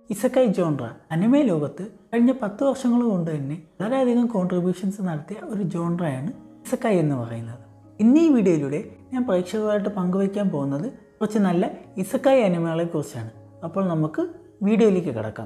ഇസക്കായ് genre anime ലോകത്ത് കഴിഞ്ഞ പത്ത് വർഷങ്ങൾ കൊണ്ട് തന്നെ വളരെയധികം കോൺട്രിബ്യൂഷൻസ് നടത്തിയ ഒരു ജോൺറയാണ് ഇസക്കായ് എന്ന് പറയുന്നത് ഇന്ന് ഈ വീഡിയോയിലൂടെ ഞാൻ പ്രേക്ഷകരുമായിട്ട് പങ്കുവയ്ക്കാൻ പോകുന്നത് കുറച്ച് നല്ല ഇസക്കായ് അനിമകളെ കുറിച്ചാണ് അപ്പോൾ നമുക്ക് വീഡിയോയിലേക്ക് കിടക്കാം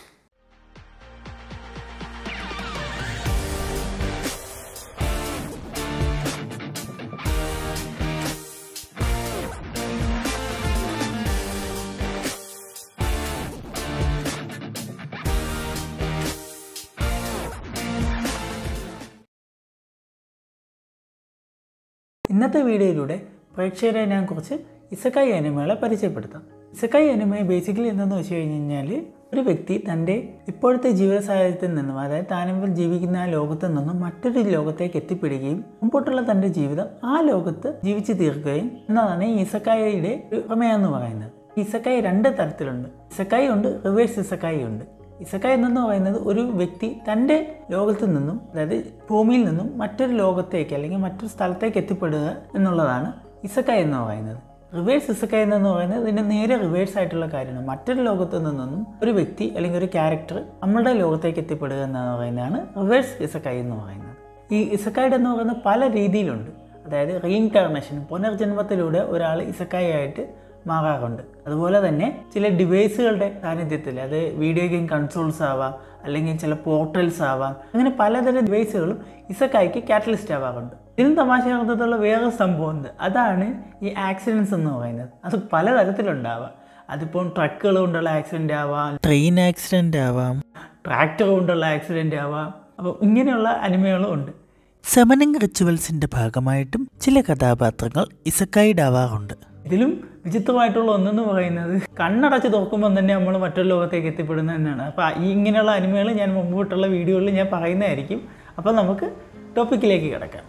ഇന്നത്തെ വീഡിയോയിലൂടെ പ്രേക്ഷകരെ ഞാൻ കുറച്ച് ഇസക്കായി അനിമകളെ പരിചയപ്പെടുത്താം ഇസക്കായി അനിമയെ ബേസിക്കലി എന്തെന്ന് വെച്ച് കഴിഞ്ഞ് കഴിഞ്ഞാൽ ഒരു വ്യക്തി തൻ്റെ ഇപ്പോഴത്തെ ജീവിത സാഹചര്യത്തിൽ നിന്നും അതായത് താനിപ്പോൾ ജീവിക്കുന്ന ആ ലോകത്ത് നിന്നും മറ്റൊരു ലോകത്തേക്ക് എത്തിപ്പെടുകയും മുമ്പോട്ടുള്ള തൻ്റെ ജീവിതം ആ ലോകത്ത് ജീവിച്ചു തീർക്കുകയും എന്നതാണ് ഈ ഇസക്കായിയുടെ പ്രമേയം എന്ന് പറയുന്നത് ഇസക്കായി രണ്ട് തരത്തിലുണ്ട് ഇസക്കായി ഉണ്ട് റിവേഴ്സ് ഇസക്കായി ഉണ്ട് ഇസക്കായ് എന്ന് പറയുന്നത് ഒരു വ്യക്തി തൻ്റെ ലോകത്ത് നിന്നും അതായത് ഭൂമിയിൽ നിന്നും മറ്റൊരു ലോകത്തേക്ക് അല്ലെങ്കിൽ മറ്റൊരു സ്ഥലത്തേക്ക് എത്തിപ്പെടുക എന്നുള്ളതാണ് ഇസക്കായ് എന്ന് പറയുന്നത് റിവേഴ്സ് ഇസക്കായ് എന്ന് പറയുന്നത് ഇതിൻ്റെ നേരെ റിവേഴ്സ് ആയിട്ടുള്ള കാര്യമാണ് മറ്റൊരു ലോകത്ത് നിന്നും ഒരു വ്യക്തി അല്ലെങ്കിൽ ഒരു ക്യാരക്ടർ നമ്മുടെ ലോകത്തേക്ക് എത്തിപ്പെടുക എന്ന് പറയുന്നതാണ് റിവേഴ്സ് ഇസക്കായ് എന്ന് പറയുന്നത് ഈ ഇസക്കായുടെ എന്ന് പറയുന്നത് പല രീതിയിലുണ്ട് അതായത് റീഇൻകാർണേഷൻ പുനർജന്മത്തിലൂടെ ഒരാൾ ഇസക്കായി ആയിട്ട് മാറാറുണ്ട് അതുപോലെ തന്നെ ചില ഡിവൈസുകളുടെ സാന്നിധ്യത്തിൽ അത് വീഡിയോ ഗെയിം കൺസോൾസ് ആവാം അല്ലെങ്കിൽ ചില പോർട്ടൽസ് ആവാം അങ്ങനെ പലതരം ഡിവൈസുകളും ഇസക്കായിക്ക് കാറ്റലിസ്റ്റ് ആവാറുണ്ട് ഇതിനും തമാശ അർത്ഥത്തിലുള്ള വേറെ സംഭവമുണ്ട് അതാണ് ഈ ആക്സിഡൻസ് എന്ന് പറയുന്നത് അത് പലതരത്തിലുണ്ടാവാം അതിപ്പോൾ ട്രക്കുകൾ കൊണ്ടുള്ള ആക്സിഡൻ്റ് ആവാം ട്രെയിൻ ആക്സിഡൻ്റ് ആവാം ട്രാക്ടർ കൊണ്ടുള്ള ആക്സിഡൻ്റ് ആവാം അപ്പോൾ ഇങ്ങനെയുള്ള അനിമകളും ഉണ്ട് സമനിങ് റിച്വൽസിന്റെ ഭാഗമായിട്ടും ചില കഥാപാത്രങ്ങൾ ഇസക്കായിഡ് ആവാറുണ്ട് ഇതിലും വിചിത്രമായിട്ടുള്ള ഒന്നെന്ന് പറയുന്നത് കണ്ണടച്ച് തുറക്കുമ്പോൾ തന്നെ നമ്മൾ മറ്റൊരു ലോകത്തേക്ക് എത്തിപ്പെടുന്നത് തന്നെയാണ് അപ്പോൾ ഈ ഇങ്ങനെയുള്ള അനിമകൾ ഞാൻ മുമ്പോട്ടുള്ള വീഡിയോകളിൽ ഞാൻ പറയുന്നതായിരിക്കും അപ്പോൾ നമുക്ക് ടോപ്പിക്കിലേക്ക് കിടക്കാം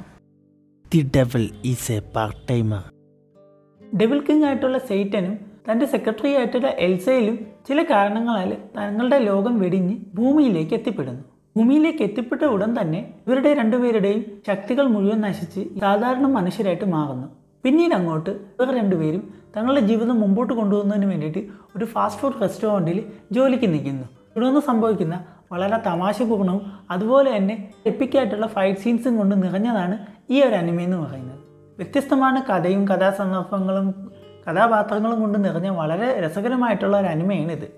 the devil is a part timer devil king ആയിട്ടുള്ള സെയ്റ്റനും തൻ്റെ സെക്രട്ടറി ആയിട്ടുള്ള എൽസയിലും ചില കാരണങ്ങളാൽ തങ്ങളുടെ ലോകം വെടിഞ്ഞ് ഭൂമിയിലേക്ക് എത്തിപ്പെടുന്നു ഭൂമിയിലേക്ക് എത്തിപ്പെട്ട ഉടൻ തന്നെ ഇവരുടെ രണ്ടുപേരുടെയും ശക്തികൾ മുഴുവൻ നശിച്ച് സാധാരണ മനുഷ്യരായിട്ട് മാറുന്നു പിന്നീട് അങ്ങോട്ട് ഇവർ രണ്ടുപേരും തങ്ങളുടെ ജീവിതം മുമ്പോട്ട് കൊണ്ടുപോകുന്നതിന് വേണ്ടിയിട്ട് ഒരു ഫാസ്റ്റ് ഫുഡ് റെസ്റ്റോറൻറ്റിൽ ജോലിക്ക് നിൽക്കുന്നു തുടർന്ന് സംഭവിക്കുന്ന വളരെ തമാശപൂർണ്ണവും അതുപോലെ തന്നെ എപ്പിക്കായിട്ടുള്ള ഫൈറ്റ് സീൻസും കൊണ്ട് നിറഞ്ഞതാണ് ഈ ഒരു അനിമ എന്ന് പറയുന്നത് വ്യത്യസ്തமான കഥയും കഥാസന്ദർഭങ്ങളും കഥാപാത്രങ്ങളും കൊണ്ട് നിറഞ്ഞ വളരെ രസകരമായിട്ടുള്ള ഒരു അനിമയാണ് ഇത്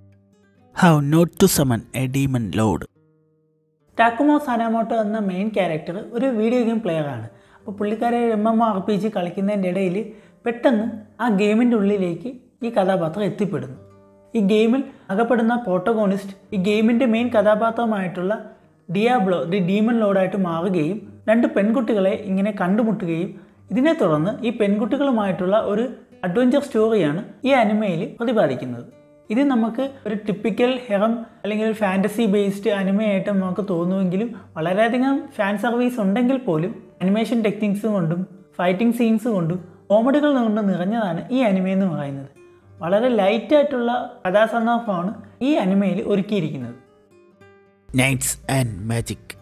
how not to summon a demon lord Takuma സാനാമോട്ടോ എന്ന മെയിൻ ക്യാരക്ടർ ഒരു വീഡിയോ ഗെയിം പ്ലെയറാണ് അപ്പോൾ പുള്ളിക്കാരെ M M R P G കളിക്കുന്നതിൻ്റെ ഇടയിൽ പെട്ടെന്ന് ആ ഗെയിമിൻ്റെ ഉള്ളിലേക്ക് ഈ കഥാപാത്രം എത്തിപ്പെടുന്നു ഈ ഗെയിമിൽ അകപ്പെടുന്ന പ്രോട്ടോഗോണിസ്റ്റ് ഈ ഗെയിമിൻ്റെ മെയിൻ കഥാപാത്രമായിട്ടുള്ള ഡിയാബ്ലോ ദി ഡീമൻ ലോഡായിട്ട് മാറുകയും രണ്ട് പെൺകുട്ടികളെ ഇങ്ങനെ കണ്ടുമുട്ടുകയും ഇതിനെ തുടർന്ന് ഈ പെൺകുട്ടികളുമായിട്ടുള്ള ഒരു അഡ്വഞ്ചർ സ്റ്റോറിയാണ് ഈ അനിമയിൽ പ്രതിപാദിക്കുന്നത് ഇത് നമുക്ക് ഒരു ടിപ്പിക്കൽ ഹെറം അല്ലെങ്കിൽ ഒരു ഫാൻറ്റസി ബേസ്ഡ് അനിമയായിട്ട് നമുക്ക് തോന്നുമെങ്കിലും വളരെയധികം ഫാൻ സർവീസ് ഉണ്ടെങ്കിൽ പോലും അനിമേഷൻ ടെക്നിക്സ് കൊണ്ടും ഫൈറ്റിംഗ് സീൻസ് കൊണ്ടും കോമഡികൾ കൊണ്ട് നിറഞ്ഞതാണ് ഈ അനിമ എന്ന് പറയുന്നത് വളരെ ലൈറ്റായിട്ടുള്ള കഥാസന്ദർഭമാണ് ഈ അനിമയിൽ ഒരുക്കിയിരിക്കുന്നത് നൈറ്റ്സ് ആൻഡ് മാജിക്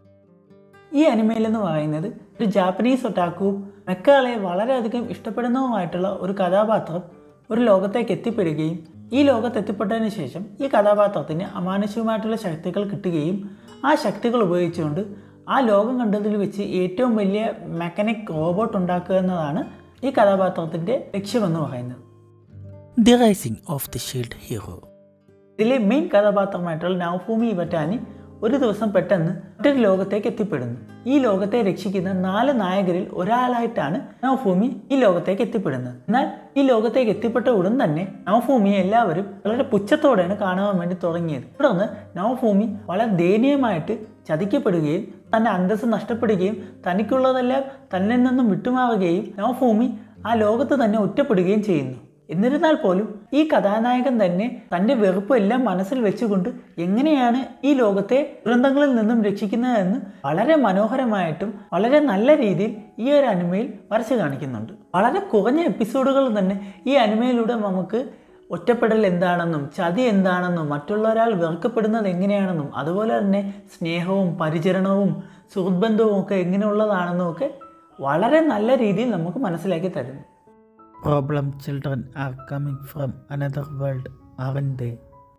ഈ അനിമയിൽ എന്ന് പറയുന്നത് ഒരു ജാപ്പനീസ് ഒട്ടാക്കുവും മെക്കകളെ വളരെയധികം ഇഷ്ടപ്പെടുന്നതുമായിട്ടുള്ള ഒരു കഥാപാത്രം ഒരു ലോകത്തേക്ക് എത്തിപ്പെടുകയും ഈ ലോകത്ത് എത്തിപ്പെട്ടതിന് ശേഷം ഈ കഥാപാത്രത്തിന് അമാനുഷികമായിട്ടുള്ള ശക്തികൾ കിട്ടുകയും ആ ശക്തികൾ ഉപയോഗിച്ചുകൊണ്ട് ആ ലോകം കണ്ടതിൽ വെച്ച് ഏറ്റവും വലിയ മെക്കാനിക് റോബോട്ട് ഉണ്ടാക്കുക എന്നതാണ് ഈ കഥാപാത്രത്തിൻ്റെ ലക്ഷ്യമെന്ന് പറയുന്നത് the rising of the shield hero ഇതിലെ മെയിൻ കഥാപാത്രമായിട്ടുള്ള നവഭൂമി ഇവറ്റാനി ഒരു ദിവസം പെട്ടെന്ന് മറ്റൊരു ലോകത്തേക്ക് എത്തിപ്പെടുന്നു ഈ ലോകത്തെ രക്ഷിക്കുന്ന നാല് നായകരിൽ ഒരാളായിട്ടാണ് നവഭൂമി ഈ ലോകത്തേക്ക് എത്തിപ്പെടുന്നത് എന്നാൽ ഈ ലോകത്തേക്ക് എത്തിപ്പെട്ട ഉടൻ തന്നെ നവഭൂമിയെ എല്ലാവരും വളരെ പുച്ഛത്തോടെയാണ് കാണുവാൻ വേണ്ടി തുടങ്ങിയത് തുടർന്ന് നവഭൂമി വളരെ ദയനീയമായിട്ട് ചതിക്കപ്പെടുകയും തൻ്റെ അന്തസ്സ് നഷ്ടപ്പെടുകയും തനിക്കുള്ളതെല്ലാം തന്നിൽ നിന്നും വിട്ടുമാറുകയും നവഭൂമി ആ ലോകത്ത് തന്നെ ഒറ്റപ്പെടുകയും ചെയ്യുന്നു എന്നിരുന്നാൽ പോലും ഈ കഥാനായകൻ തന്നെ തൻ്റെ വെറുപ്പ് എല്ലാം മനസ്സിൽ വെച്ചുകൊണ്ട് എങ്ങനെയാണ് ഈ ലോകത്തെ ദുരന്തങ്ങളിൽ നിന്നും രക്ഷിക്കുന്നതെന്ന് വളരെ മനോഹരമായിട്ടും വളരെ നല്ല രീതിയിൽ ഈ ഒരു അനിമയിൽ വരച്ചു കാണിക്കുന്നുണ്ട് വളരെ കുറഞ്ഞ എപ്പിസോഡുകൾ തന്നെ ഈ അനിമയിലൂടെ നമുക്ക് ഒറ്റപ്പെടൽ എന്താണെന്നും ചതി എന്താണെന്നും മറ്റുള്ള ഒരാൾ വെറുക്കപ്പെടുന്നത് എങ്ങനെയാണെന്നും അതുപോലെ തന്നെ സ്നേഹവും പരിചരണവും സുഹൃത്ബന്ധവും ഒക്കെ എങ്ങനെയുള്ളതാണെന്നും ഒക്കെ വളരെ നല്ല രീതിയിൽ നമുക്ക് മനസ്സിലാക്കി തരുന്നു problem children are coming from another world അവൻ ദേ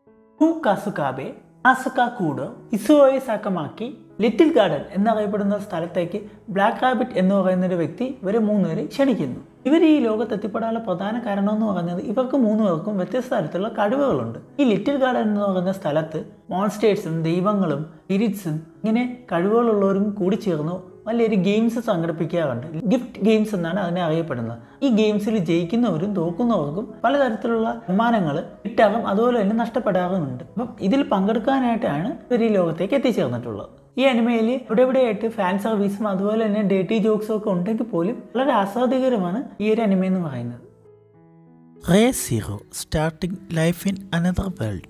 ടു കാസുകാബെ ആസുക കൂടോ ഇസുവോയെ സാക്കമാക്കി ലിറ്റിൽ ഗാർഡൻ എന്നറിയപ്പെടുന്ന സ്ഥലത്തേക്ക് ബ്ലാക്ക് റാബിറ്റ് എന്ന് പറയുന്ന ഒരു വ്യക്തി ഇവരെ മൂന്നുപേരെ ക്ഷണിക്കുന്നു ഇവർ ഈ ലോകത്ത് എത്തിപ്പെടാനുള്ള പ്രധാന കാരണം എന്ന് പറയുന്നത് ഇവർക്ക് മൂന്ന് പേർക്കും വ്യത്യസ്ത തരത്തിലുള്ള കഴിവുകളുണ്ട് ഈ ലിറ്റിൽ ഗാർഡൻ എന്ന് പറയുന്ന സ്ഥലത്ത് മോൺസ്റ്റേഴ്സും ദൈവങ്ങളും സ്പിരിറ്റ്സും ഇങ്ങനെ കഴിവുകളുള്ളവരും കൂടി ചേർന്ന് വലിയൊരു ഗെയിംസ് സംഘടിപ്പിക്കാറുണ്ട് ഗിഫ്റ്റ് ഗെയിംസ് എന്നാണ് അതിനെ അറിയപ്പെടുന്നത് ഈ ഗെയിംസിൽ ജയിക്കുന്നവരും തോക്കുന്നവർക്കും പലതരത്തിലുള്ള സമ്മാനങ്ങൾ കിട്ടാറും അതുപോലെ തന്നെ നഷ്ടപ്പെടാറുമുണ്ട് അപ്പം ഇതിൽ പങ്കെടുക്കാനായിട്ടാണ് ഇവർ ഈ ലോകത്തേക്ക് എത്തിച്ചേർന്നിട്ടുള്ളത് ഈ അനിമയിൽ ഇവിടെ ഇവിടെയായിട്ട് ഫാൻ സർവീസും അതുപോലെ തന്നെ ഡേറ്റി ജോക്സും ഒക്കെ ഉണ്ടെങ്കിൽ പോലും വളരെ ആസ്വാദികരമാണ് ഈ ഒരു അനിമ എന്ന് പറയുന്നത് Ray Zero starting life in another world.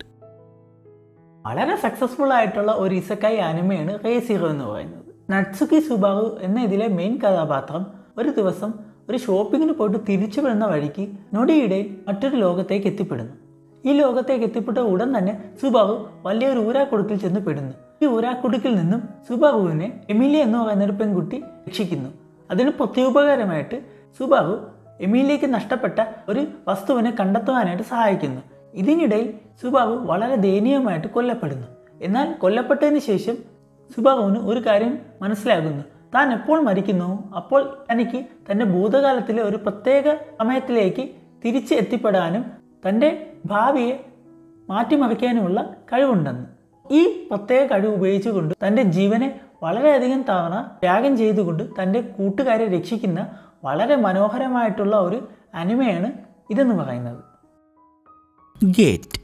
വളരെ സക്സസ്ഫുൾ ആയിട്ടുള്ള ഒരു ഇസക്കായി ആനിമയാണ് റേ സീറോ എന്ന് പറയുന്നത് നട്സുക്കി സുബാറു എന്ന ഇതിലെ മെയിൻ കഥാപാത്രം ഒരു ദിവസം ഒരു ഷോപ്പിങ്ങിന് പോയിട്ട് തിരിച്ചു വരുന്ന വഴിക്ക് നൊടിയിടയിൽ മറ്റൊരു ലോകത്തേക്ക് എത്തിപ്പെടുന്നു ഈ ലോകത്തേക്ക് എത്തിപ്പെട്ട ഉടൻ തന്നെ സുബാറു വലിയൊരു ഊരാക്കുടുക്കിൽ ചെന്ന് പെടുന്നു ഈ ഊരാക്കുടുക്കിൽ നിന്നും സുബാറുവിനെ എമിലിയ എന്ന് പറയുന്ന ഒരു പെൺകുട്ടി രക്ഷിക്കുന്നു അതിന് പ്രത്യുപകാരമായിട്ട് സുബാറു എമിലിയയ്ക്ക് നഷ്ടപ്പെട്ട ഒരു വസ്തുവിനെ കണ്ടെത്തുവാനായിട്ട് സഹായിക്കുന്നു ഇതിനിടയിൽ സുബാബു വളരെ ദയനീയമായിട്ട് കൊല്ലപ്പെടുന്നു എന്നാൽ കൊല്ലപ്പെട്ടതിന് ശേഷം സുബാബുവിന് ഒരു കാര്യം മനസ്സിലാകുന്നു താൻ എപ്പോൾ മരിക്കുന്നു അപ്പോൾ തനിക്ക് തൻ്റെ ഭൂതകാലത്തിലെ ഒരു പ്രത്യേക സമയത്തിലേക്ക് തിരിച്ച് എത്തിപ്പെടാനും തൻ്റെ ഭാവിയെ മാറ്റിമറിക്കാനുമുള്ള കഴിവുണ്ടെന്ന് ഈ പ്രത്യേക കഴിവ് ഉപയോഗിച്ചുകൊണ്ട് തൻ്റെ ജീവനെ വളരെയധികം തവണ ത്യാഗം ചെയ്തുകൊണ്ട് തൻ്റെ കൂട്ടുകാരെ രക്ഷിക്കുന്ന വളരെ മനോഹരമായിട്ടുള്ള ഒരു അനിമയാണ് ഇതെന്ന് പറയുന്നത് Gate.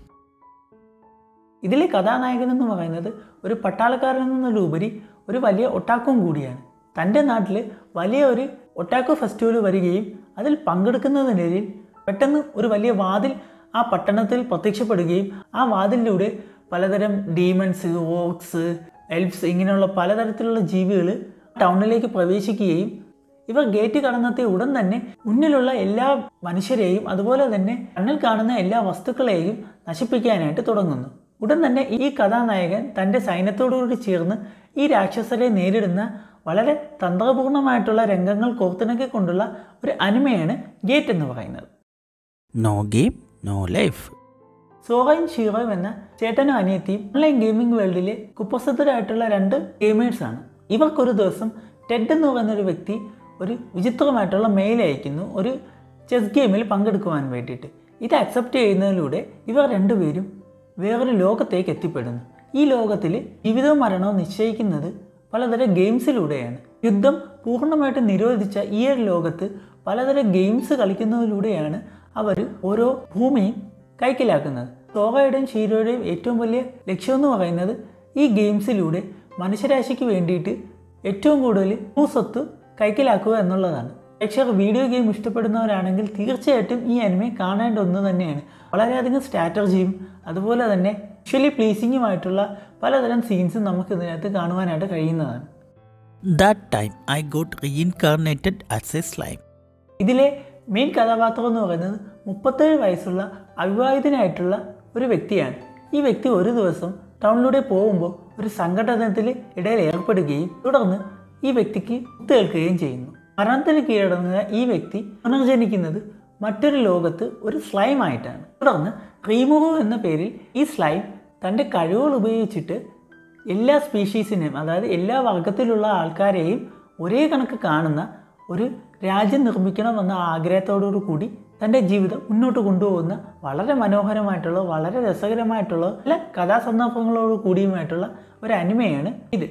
ഇതിലെ കഥാനായകൻ എന്ന് പറയുന്നത് ഒരു പട്ടാളക്കാരൻ എന്നതിലുപരി ഒരു വലിയ ഒട്ടാക്കും കൂടിയാണ് തൻ്റെ നാട്ടിൽ വലിയ ഒരു ഒട്ടാക്കു ഫെസ്റ്റിവൽ വരികയും അതിൽ പങ്കെടുക്കുന്നതിനിടയിൽ പെട്ടെന്ന് ഒരു വലിയ വാതിൽ ആ പട്ടണത്തിൽ പ്രത്യക്ഷപ്പെടുകയും ആ വാതിലിലൂടെ പലതരം ഡീമൺസ് ഓക്സ് എൽഫ്സ് ഇങ്ങനെയുള്ള പലതരത്തിലുള്ള ജീവികൾ ടൗണിലേക്ക് പ്രവേശിക്കുകയും ഇവർ ഗേറ്റ് കടന്നെത്തിയ ഉടൻ തന്നെ മുന്നിലുള്ള എല്ലാ മനുഷ്യരെയും അതുപോലെ തന്നെ കണ്ണിൽ കാണുന്ന എല്ലാ വസ്തുക്കളെയും നശിപ്പിക്കാനായിട്ട് തുടങ്ങുന്നു ഉടൻ തന്നെ ഈ കഥാനായകൻ തൻ്റെ സൈന്യത്തോടുകൂടി ചേർന്ന് ഈ രാക്ഷസരെ നേരിടുന്ന വളരെ തന്ത്രപൂർണമായിട്ടുള്ള രംഗങ്ങൾ കോർത്തിണക്കിക്കൊണ്ടുള്ള ഒരു അനിമയാണ് ഗേറ്റ് എന്ന് പറയുന്നത് No game, no life. സോഹയും ഷീറോയും എന്ന ചേട്ടനും അനിയത്തിയും ഓൺലൈൻ ഗെയിമിംഗ് വേൾഡിലെ കുപ്രസിദ്ധരായിട്ടുള്ള രണ്ട് ഗെയിമേഴ്സാണ് ഇവർക്കൊരു ദിവസം ടെഡ് എന്ന് പറയുന്ന ഒരു വ്യക്തി ഒരു വിചിത്രമായിട്ടുള്ള മെയിൽ അയക്കുന്നു ഒരു ചെസ് ഗെയിമിൽ പങ്കെടുക്കുവാൻ വേണ്ടിയിട്ട് ഇത് അക്സെപ്റ്റ് ചെയ്യുന്നതിലൂടെ ഇവർ രണ്ടുപേരും വേറൊരു ലോകത്തേക്ക് എത്തിപ്പെടുന്നു ഈ ലോകത്തിൽ ജീവിതവും മരണവും നിശ്ചയിക്കുന്നത് പലതരം ഗെയിംസിലൂടെയാണ് യുദ്ധം പൂർണ്ണമായിട്ട് നിരോധിച്ച ഈ ഒരു ലോകത്ത് പലതരം ഗെയിംസ് കളിക്കുന്നതിലൂടെയാണ് അവർ ഓരോ ഭൂമിയും കൈക്കലാക്കുന്നത് സോഹയുടെയും ഷീരോയുടെയും ഏറ്റവും വലിയ ലക്ഷ്യം എന്ന് പറയുന്നത് ഈ ഗെയിംസിലൂടെ മനുഷ്യരാശിക്ക് വേണ്ടിയിട്ട് ഏറ്റവും കൂടുതൽ ഭൂസ്വത്ത് കൈക്കലാക്കുക എന്നുള്ളതാണ് പ്രേക്ഷകർ വീഡിയോ ഗെയിം ഇഷ്ടപ്പെടുന്നവരാണെങ്കിൽ തീർച്ചയായിട്ടും ഈ അനിമെ കാണേണ്ട ഒന്ന് തന്നെയാണ് വളരെയധികം സ്ട്രാറ്റജിയും അതുപോലെ തന്നെ വിഷ്വലി പ്ലീസിങ്ങുമായിട്ടുള്ള പലതരം സീൻസും നമുക്ക് ഇതിനകത്ത് കാണുവാനായിട്ട് കഴിയുന്നതാണ് That time I got reincarnated as a slime. ഇതിലെ മെയിൻ കഥാപാത്രം എന്ന് പറയുന്നത് മുപ്പത്തേഴ് വയസ്സുള്ള അവിവാഹിതനായിട്ടുള്ള ഒരു വ്യക്തിയാണ് ഈ വ്യക്തി ഒരു ദിവസം ടൗണിലൂടെ പോകുമ്പോൾ ഒരു സംഘടനത്തിൽ ഇടയിൽ ഏർപ്പെടുകയും തുടർന്ന് ഈ വ്യക്തിക്ക് കുത്തേൽക്കുകയും ചെയ്യുന്നു മരണത്തിന് കീഴടങ്ങുന്ന ഈ വ്യക്തി പുനർജനിക്കുന്നത് മറ്റൊരു ലോകത്ത് ഒരു സ്ലൈം ആയിട്ടാണ് തുടർന്ന് റീമുഹു എന്ന പേരിൽ ഈ സ്ലൈം തൻ്റെ കഴിവുകൾ ഉപയോഗിച്ചിട്ട് എല്ലാ സ്പീഷീസിനെയും അതായത് എല്ലാ വർഗത്തിലുള്ള ആൾക്കാരെയും ഒരേ കണക്ക് കാണുന്ന ഒരു രാജ്യം നിർമ്മിക്കണമെന്ന ആഗ്രഹത്തോടു കൂടി തൻ്റെ ജീവിതം മുന്നോട്ട് കൊണ്ടുപോകുന്ന വളരെ മനോഹരമായിട്ടുള്ള വളരെ രസകരമായിട്ടുള്ള പല കഥാസന്ദർഭങ്ങളോട് കൂടിയുമായിട്ടുള്ള ഒരു അനിമയാണ് ഇത്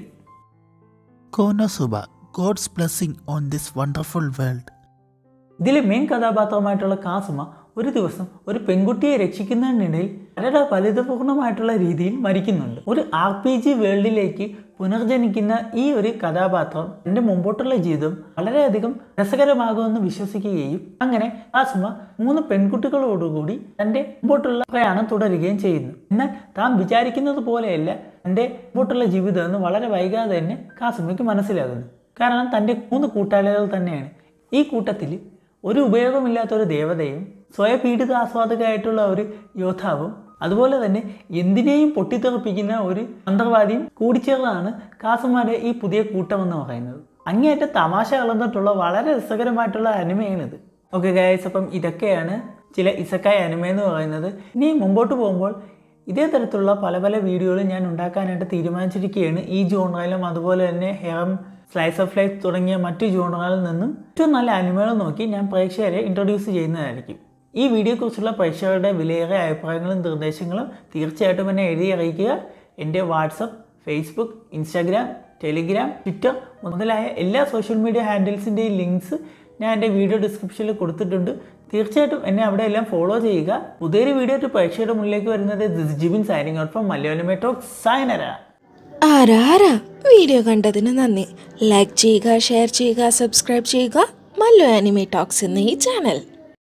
Konosuba, God's blessing on this wonderful world. ഇതിലെ മെയിൻ കഥാപാത്രമായിട്ടുള്ള കാസുമ ഒരു ദിവസം ഒരു പെൺകുട്ടിയെ രക്ഷിക്കുന്നതിനിടയിൽ വളരെ ഫലിതപൂർണമായിട്ടുള്ള രീതിയിൽ മരിക്കുന്നുണ്ട് ഒരു ആർ പി ജി വേൾഡിലേക്ക് പുനർജനിക്കുന്ന ഈ ഒരു കഥാപാത്രം എൻ്റെ മുമ്പോട്ടുള്ള ജീവിതം വളരെയധികം രസകരമാകുമെന്ന് വിശ്വസിക്കുകയും അങ്ങനെ കാസുമ മൂന്ന് പെൺകുട്ടികളോടുകൂടി തൻ്റെ മുമ്പോട്ടുള്ള പ്രയാണം തുടരുകയും ചെയ്യുന്നു എന്നാൽ താൻ വിചാരിക്കുന്നത് പോലെയല്ല തൻ്റെ മുമ്പോട്ടുള്ള ജീവിതം എന്ന് വളരെ വൈകാതെ തന്നെ കാസുമയ്ക്ക് മനസ്സിലാകുന്നു കാരണം തൻ്റെ മൂന്ന് കൂട്ടാളികൾ തന്നെയാണ് ഈ കൂട്ടത്തിൽ ഒരു ഉപയോഗമില്ലാത്ത ഒരു ദേവതയും സ്വയപീഡിത ആസ്വാദകമായിട്ടുള്ള ഒരു യോദ്ധാവും അതുപോലെ തന്നെ എന്തിനേയും പൊട്ടിത്തെറിപ്പിക്കുന്ന ഒരു മന്ത്രവാദിയും കൂടിച്ചേർന്നാണ് കാസുമാരുടെ ഈ പുതിയ കൂട്ടം എന്ന് പറയുന്നത് അങ്ങേയറ്റം തമാശ കലർന്നിട്ടുള്ള വളരെ രസകരമായിട്ടുള്ള അനിമയാണിത് ഓക്കെ ഗായസ് അപ്പം ഇതൊക്കെയാണ് ചില ഇസക്കായ അനിമ എന്ന് പറയുന്നത് ഇനി മുമ്പോട്ട് പോകുമ്പോൾ ഇതേ തരത്തിലുള്ള പല പല വീഡിയോകൾ ഞാൻ ഉണ്ടാക്കാനായിട്ട് തീരുമാനിച്ചിരിക്കുകയാണ് ഈ ജോണറിലും അതുപോലെ തന്നെ ഹെറം സ്ലൈസ് ഓഫ് ലൈഫ് തുടങ്ങിയ മറ്റു ജോണറുകളിൽ നിന്നും ഏറ്റവും നല്ല അനിമകൾ നോക്കി ഞാൻ പ്രേക്ഷകരെ ഇൻട്രൊഡ്യൂസ് ചെയ്യുന്നതായിരിക്കും ഈ വീഡിയോയെക്കുറിച്ചുള്ള പ്രേക്ഷകരുടെ വിലയേറിയ അഭിപ്രായങ്ങളും നിർദ്ദേശങ്ങളും തീർച്ചയായിട്ടും എന്നെ എഴുതി അറിയിക്കുക എൻ്റെ WhatsApp Facebook Instagram Telegram Twitter മുതലായ എല്ലാ സോഷ്യൽ മീഡിയ ഹാൻഡിൽസിൻ്റെയും ലിങ്ക്സ് ഞാൻ എൻ്റെ വീഡിയോ ഡിസ്ക്രിപ്ഷനിൽ കൊടുത്തിട്ടുണ്ട് തീർച്ചയായിട്ടും എന്നെ അവിടെ എല്ലാം ഫോളോ ചെയ്യുക പുതിയൊരു വീഡിയോ ആയിട്ട് പ്രേക്ഷകരുടെ മുന്നിലേക്ക് വരുന്നത് this Jibin signing out from Malayalam talk സൈനര ആരാ ആരാ വീഡിയോ കണ്ടതിന് നന്ദി ലൈക്ക് ചെയ്യുക ഷെയർ ചെയ്യുക സബ്സ്ക്രൈബ് ചെയ്യുക മല്ലു ആനിമേ ടോക്സ് എന്ന ഈ ചാനൽ